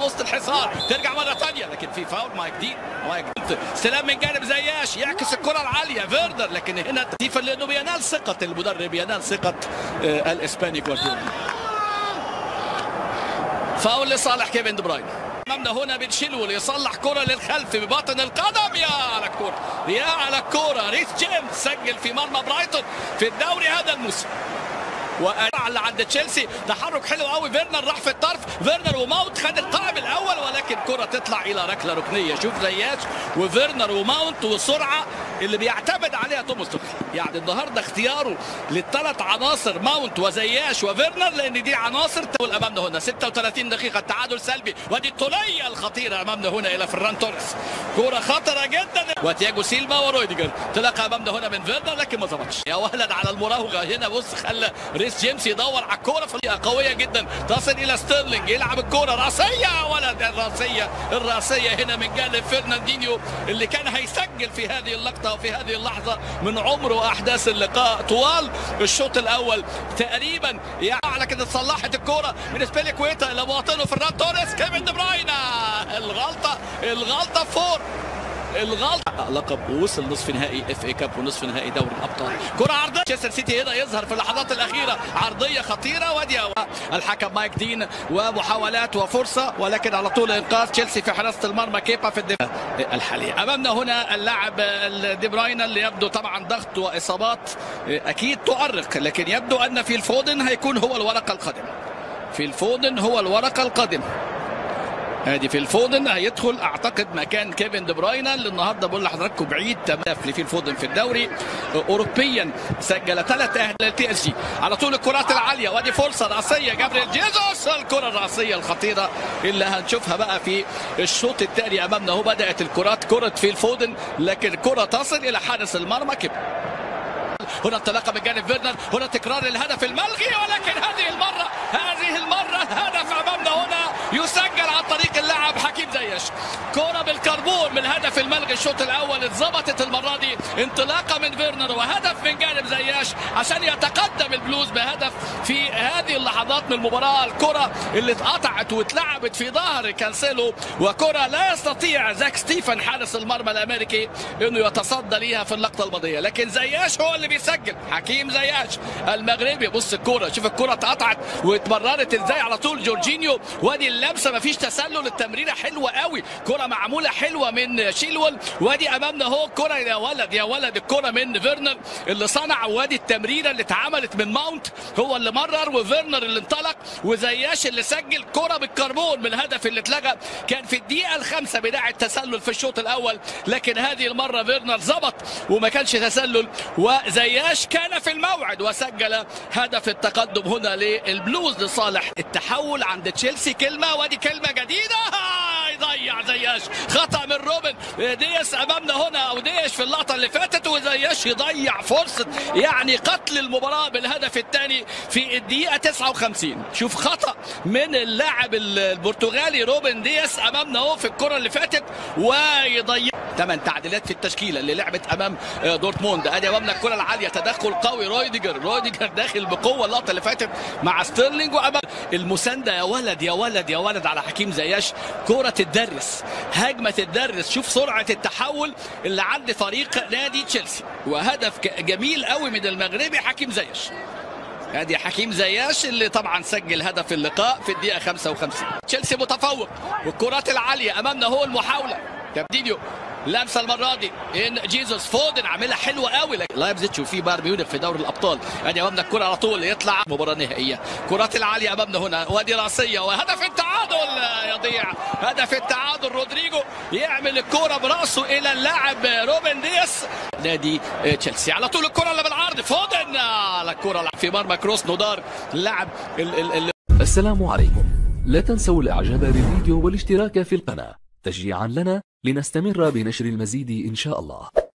وسط الحصار ترجع مره ثانيه لكن في فاول مايك دي مايك دي استلام من جانب زياش يعكس الكره العاليه فيردر لكن هنا تكتيفا لانه بينال ثقه المدرب ينال ثقه آه، الاسباني جوارديولا فاول لصالح كيفن دي براين امامنا هنا بن شيلول يصلح كرة للخلف بباطن القدم يا على الكرة يا على الكرة ريس جيمس سجل في مرمى برايتون في الدوري هذا الموسم وقال عند تشيلسي تحرك حلو قوي فيرنر راح في الطرف فيرنر وماونت خد القائم الاول ولكن كرة تطلع الى ركله ركنيه شوف زياش وفيرنر وماونت والسرعه اللي بيعتمد عليها توماس توخيل يعني النهارده اختياره للثلاث عناصر ماونت وزياش وفيرنر لان دي عناصر تقول امامنا هنا 36 دقيقه التعادل سلبي ودي الطوليه الخطيره امامنا هنا الى فران توريس كرة خطرة جدا وتياجو سيلفا ورويديجر تلقى امامنا هنا من فيرنر لكن ما ظبطش يا ولد على المراوغه هنا بص خلى ريس جيمس يدور على الكوره في قويه جدا تصل الى ستيرلينج يلعب الكوره راسيه يا ولد الراسيه الراسيه هنا من جانب فرناندينيو اللي كان هيسجل في هذه اللقطه وفي هذه اللحظه من عمر واحداث اللقاء طوال الشوط الاول تقريبا يعني لكن اتصلحت الكوره من سبيليكويتا الى مواطنه فران توريس كيفن دي براين الغلطه الغلطه فور الغلطه لقب ووصل نصف نهائي اف اي كاب ونصف نهائي دوري الابطال كره عرضيه مانشستر سيتي هنا يظهر في اللحظات الاخيره عرضيه خطيره ودي الحكم مايك دين ومحاولات وفرصه ولكن على طول انقاذ تشيلسي في حراسه المرمى كيبا في الدفاع الحاليه امامنا هنا اللاعب دي براين اللي يبدو طبعا ضغط واصابات اكيد تؤرق لكن يبدو ان في الفودن هيكون هو الورقه القادمه في الفودن هو الورقه القادمه ادي في الفودن هيدخل اعتقد مكان كيفن دي بروين اللي النهارده بقول لحضراتكم بعيد تمام اللي في الفودن في الدوري اوروبيا سجل ثلاث اهداف للبي اس جي على طول الكرات العاليه وادي فرصه راسيه جابريل جيزوس الكره الراسيه الخطيره اللي هنشوفها بقى في الشوط الثاني امامنا هو بدات الكرات كره في الفودن لكن كره تصل الى حارس المرمى كيف هنا انطلاقه من جانب فيرنر هنا تكرار الهدف الملغي ولكن هذه المره هذه المره الهدف امامنا هنا يسجل عن طريق اللاعب حكيم زياش كرة بالكربون من الهدف الملغي الشوط الاول اتظبطت المره دي انطلاقه من فيرنر وهدف من جانب زياش عشان يتقدم البلوز بهدف في هذه اللحظات من المباراه الكره اللي اتقطعت واتلعبت في ظهر كانسيلو وكره لا يستطيع زاك ستيفن حارس المرمى الامريكي انه يتصدى ليها في اللقطه الماضيه لكن زياش هو اللي بيسجل حكيم زياش المغربي بص الكره شوف الكره اتقطعت واتمررت ازاي على طول جورجينيو وادي اللمسه مفيش تسلل التمريره حلوه قوي كره معموله حلوه من شيلول وادي امامنا اهو كره يا ولد يا ولد الكره من فيرنر اللي صنع وادي التمريره اللي اتعملت من ماونت هو اللي مرر وفيرنر اللي انطلق وزياش اللي سجل كره بالكربون من الهدف اللي اتلغى كان في الدقيقه الخامسه بدايه التسلل في الشوط الاول لكن هذه المره فيرنر ظبط وما كانش تسلل وزياش كان في الموعد وسجل هدف التقدم هنا للبلوز لصالح التحول عند تشيلسي كلمه وادي كلمه جديده يضيع زياش خطا من روبن دياس امامنا هنا او ديش في اللقطه اللي فاتت وزياش يضيع فرصه يعني قتل المباراه بالهدف الثاني في الدقيقه 59 شوف خطا من اللاعب البرتغالي روبن دياس امامنا اهو في الكره اللي فاتت ويضيع ثمان تعديلات في التشكيله اللي لعبت امام دورتموند ادي امامنا الكره العاليه تدخل قوي رويديجر رويديجر داخل بقوه اللقطه اللي فاتت مع ستيرلينج وامام المسانده يا ولد يا ولد يا ولد على حكيم زياش كره تدرس هجمه تدرس شوف سرعه التحول اللي عند فريق نادي تشيلسي وهدف جميل قوي من المغربي حكيم زياش ادي حكيم زياش اللي طبعا سجل هدف اللقاء في الدقيقه 55 تشيلسي متفوق والكرات العاليه امامنا هو المحاوله تبدينيو لمسه المره دي ان جيزوس فودن عاملها حلوه قوي لكن لايبزيتش وفي بايرن ميونخ في دوري الابطال ادي امامنا الكره على طول يطلع مباراه نهائيه كرات العاليه امامنا هنا وادي راسيه وهدف التعادل يضيع هدف التعادل رودريجو يعمل الكره براسه الى اللاعب روبن دياس نادي تشيلسي على طول الكره اللي بالعرض فودن على الكره في مرمى كروس نودار اللاعب ال ال ال السلام عليكم لا تنسوا الاعجاب بالفيديو والاشتراك في القناة تشجيعا لنا لنستمر بنشر المزيد إن شاء الله